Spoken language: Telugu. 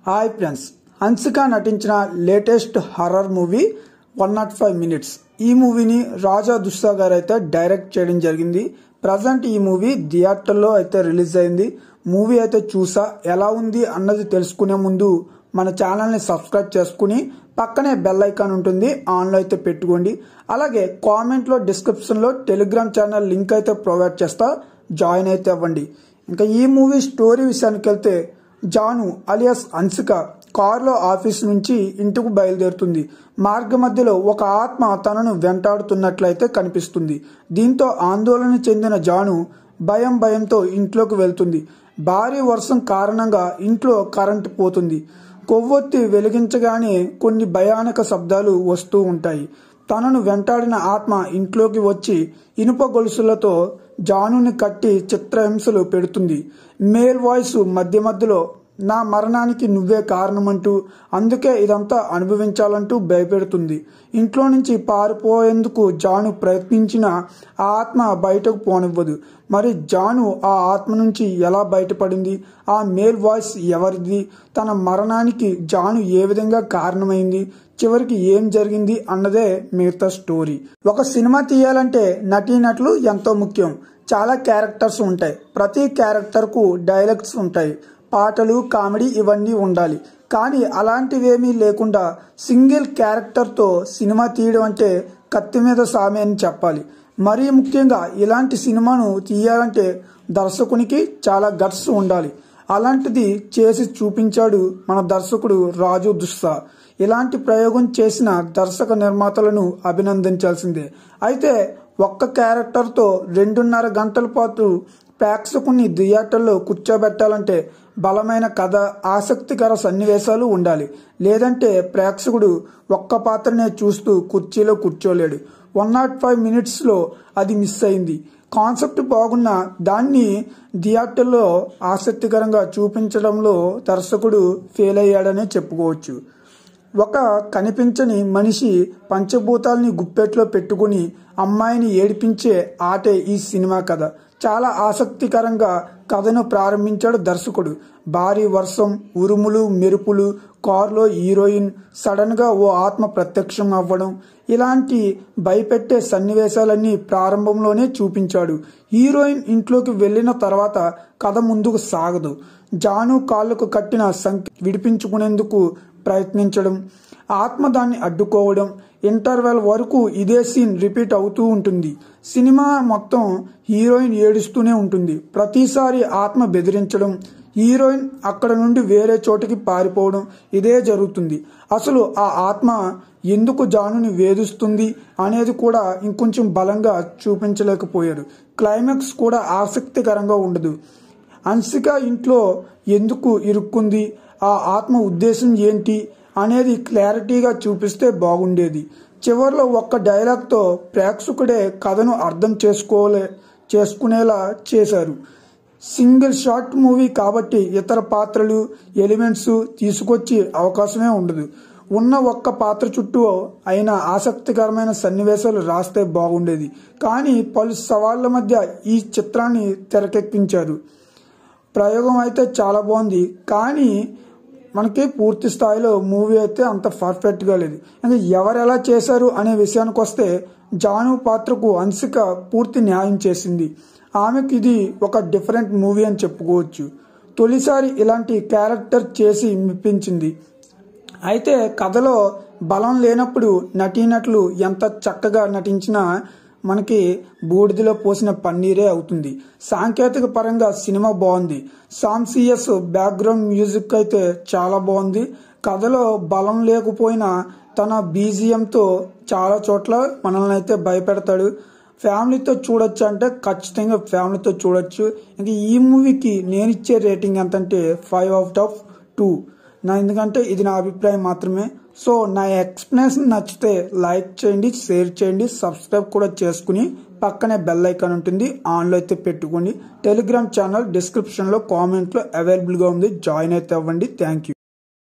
హాయ్ ఫ్రెండ్స్ హన్సిక నటించిన latest horror movie one not five minutes ఈ మూవీని రాజా దుస్సా గారు అయితే డైరెక్ట్ చేయడం జరిగింది ప్రజెంట్ ఈ మూవీ థియేటర్లో అయితే రిలీజ్ అయింది మూవీ అయితే చూసా ఎలా ఉంది అన్నది తెలుసుకునే ముందు మన ఛానల్ని సబ్స్క్రైబ్ చేసుకుని పక్కనే బెల్ ఐకాన్ ఉంటుంది ఆన్లో అయితే పెట్టుకోండి అలాగే కామెంట్లో డిస్క్రిప్షన్లో టెలిగ్రామ్ ఛానల్ లింక్ అయితే ప్రొవైడ్ చేస్తా జాయిన్ అయితే అవ్వండి ఇంకా ఈ మూవీ స్టోరీ విషయానికి వెళ్తే జాను అలియాస్ హన్సిక కారులో ఆఫీస్ నుంచి ఇంటికి బయలుదేరుతుంది మార్గ మధ్యలో ఒక ఆత్మ తనను వెంటాడుతున్నట్లయితే కనిపిస్తుంది దీంతో ఆందోళన చెందిన జాను భయం భయంతో ఇంట్లోకి వెళ్తుంది భారీ వర్షం కారణంగా ఇంట్లో కరెంటు పోతుంది కొవ్వొత్తి వెలిగించగానే కొన్ని భయానక శబ్దాలు వస్తూ ఉంటాయి తనను వెంటాడిన ఆత్మ ఇంట్లోకి వచ్చి ఇనుప గొలుసులతో జానుని కట్టి చిత్రహింసలు పెడుతుంది మేల్ వాయిస్ మధ్య మధ్యలో నా మరణానికి నువ్వే కారణమంటూ అందుకే ఇదంతా అనుభవించాలంటూ భయపెడుతుంది ఇంట్లో నుంచి పారిపోయేందుకు జాను ప్రయత్నించిన ఆ ఆత్మ బయటకు పోనివ్వదు మరి జాను ఆ ఆత్మ నుంచి ఎలా బయటపడింది ఆ మేల్ వాయిస్ ఎవరిది తన మరణానికి జాను ఏ విధంగా కారణమైంది చివరికి ఏం జరిగింది అన్నదే మిగతా స్టోరీ ఒక సినిమా తీయాలంటే నటీనటులు ఎంతో ముఖ్యం చాలా క్యారెక్టర్స్ ఉంటాయి ప్రతి క్యారెక్టర్కు డైలాగ్స్ ఉంటాయి పాటలు కామెడీ ఇవన్నీ ఉండాలి కానీ అలాంటివేమీ లేకుండా సింగిల్ క్యారెక్టర్తో సినిమా తీయడం అంటే కత్తి మీద సామె అని చెప్పాలి మరీ ముఖ్యంగా ఇలాంటి సినిమాను తీయాలంటే దర్శకునికి చాలా గట్స్ ఉండాలి అలాంటిది చేసి చూపించాడు మన దర్శకుడు రాజు దుస్సా ఇలాంటి ప్రయోగం చేసిన దర్శక నిర్మాతలను అభినందించాల్సిందే అయితే ఒక్క క్యారెక్టర్తో రెండున్నర గంటల పాటు ప్రేక్షకుని థియేటర్లో కూర్చోబెట్టాలంటే బలమైన కథ ఆసక్తికర సన్నివేశాలు ఉండాలి లేదంటే ప్రేక్షకుడు ఒక్క పాత్రనే చూస్తూ కుర్చీలో కూర్చోలేడు వన్ నాట్ ఫైవ్ మినిట్స్లో అది మిస్ అయింది కాన్సెప్ట్ బాగున్న దాన్ని థియేటర్లో ఆసక్తికరంగా చూపించడంలో దర్శకుడు ఫెయిల్ అయ్యాడనే చెప్పుకోవచ్చు ఒక కనిపించని మనిషి పంచభూతాల్ని గుప్పెట్లో పెట్టుకుని అమ్మాయిని ఏడిపించే ఆటే ఈ సినిమా కథ చాలా ఆసక్తికరంగా కథను ప్రారంభించాడు దర్శకుడు భారీ వర్షం ఉరుములు మెరుపులు కారులో హీరోయిన్ సడన్ గా ఓ ఆత్మ ప్రత్యక్షం అవ్వడం ఇలాంటి భయపెట్టే సన్నివేశాలన్నీ ప్రారంభంలోనే చూపించాడు హీరోయిన్ ఇంట్లోకి వెళ్లిన తర్వాత కథ ముందుకు సాగదు జాను కాళ్లకు కట్టిన సంఖ్య విడిపించుకునేందుకు ప్రయత్నించడం ఆత్మ దాన్ని అడ్డుకోవడం ఇంటర్వెల్ వరకు ఇదే సీన్ రిపీట్ అవుతూ ఉంటుంది సినిమా మొత్తం హీరోయిన్ ఏడుస్తూనే ఉంటుంది ప్రతిసారి ఆత్మ బెదిరించడం హీరోయిన్ అక్కడ నుండి వేరే చోటికి పారిపోవడం ఇదే జరుగుతుంది అసలు ఆ ఆత్మ ఎందుకు జానుని వేధిస్తుంది అనేది కూడా ఇంకొంచెం బలంగా చూపించలేకపోయాడు క్లైమాక్స్ కూడా ఆసక్తికరంగా ఉండదు హన్సిక ఇంట్లో ఎందుకు ఇరుక్కుంది ఆ ఆత్మ ఉద్దేశం ఏంటి అనేది క్లారిటీగా చూపిస్తే బాగుండేది చివరిలో ఒక్క డైలాగ్తో ప్రేక్షకుడే కథను అర్థం చేసుకోలే చేసుకునేలా చేశారు సింగిల్ షార్ట్ మూవీ కాబట్టి ఇతర పాత్రలు ఎలిమెంట్స్ తీసుకొచ్చి అవకాశమే ఉండదు ఉన్న ఒక్క పాత్ర చుట్టూ అయిన ఆసక్తికరమైన సన్నివేశాలు రాస్తే బాగుండేది కానీ పలు సవాళ్ల మధ్య ఈ చిత్రాన్ని తెరకెక్కించారు ప్రయోగం అయితే చాలా బాగుంది కానీ మనకి పూర్తి స్థాయిలో మూవీ అయితే అంత పర్ఫెక్ట్గా లేదు ఇంకా ఎవరు ఎలా చేశారు అనే విషయానికి వస్తే జాను పాత్రకు హన్సిక పూర్తి న్యాయం చేసింది ఆమెకు ఇది ఒక డిఫరెంట్ మూవీ అని చెప్పుకోవచ్చు తొలిసారి ఇలాంటి క్యారెక్టర్ చేసి మెప్పించింది అయితే కథలో బలం లేనప్పుడు నటీనటులు ఎంత చక్కగా నటించినా మనకి బూడిదలో పోసిన పన్నీరే అవుతుంది సాంకేతిక పరంగా సినిమా బాగుంది సాంసియస్ బ్యాక్గ్రౌండ్ మ్యూజిక్ అయితే చాలా బాగుంది కథలో బలం లేకపోయినా తన బీజియంతో చాలా చోట్ల మనల్ని అయితే భయపెడతాడు ఫ్యామిలీతో చూడొచ్చు అంటే ఖచ్చితంగా ఫ్యామిలీతో చూడొచ్చు ఇంకా ఈ మూవీకి నేను ఇచ్చే రేటింగ్ ఎంత అంటే ఫైవ్ అవుట్ ఆఫ్ టూ నా ఎందుకంటే ఇది నా అభిప్రాయం మాత్రమే సో నా ఎక్స్ప్లెనేషన్ నచ్చితే లైక్ చేయండి షేర్ చేయండి సబ్స్క్రైబ్ కూడా చేసుకుని పక్కనే బెల్ ఐకాన్ ఉంటుంది ఆన్లో అయితే పెట్టుకోండి టెలిగ్రామ్ ఛానల్ డిస్క్రిప్షన్లో కామెంట్లో అవైలబుల్గా ఉంది జాయిన్ అయితే అవ్వండి థ్యాంక్ యూ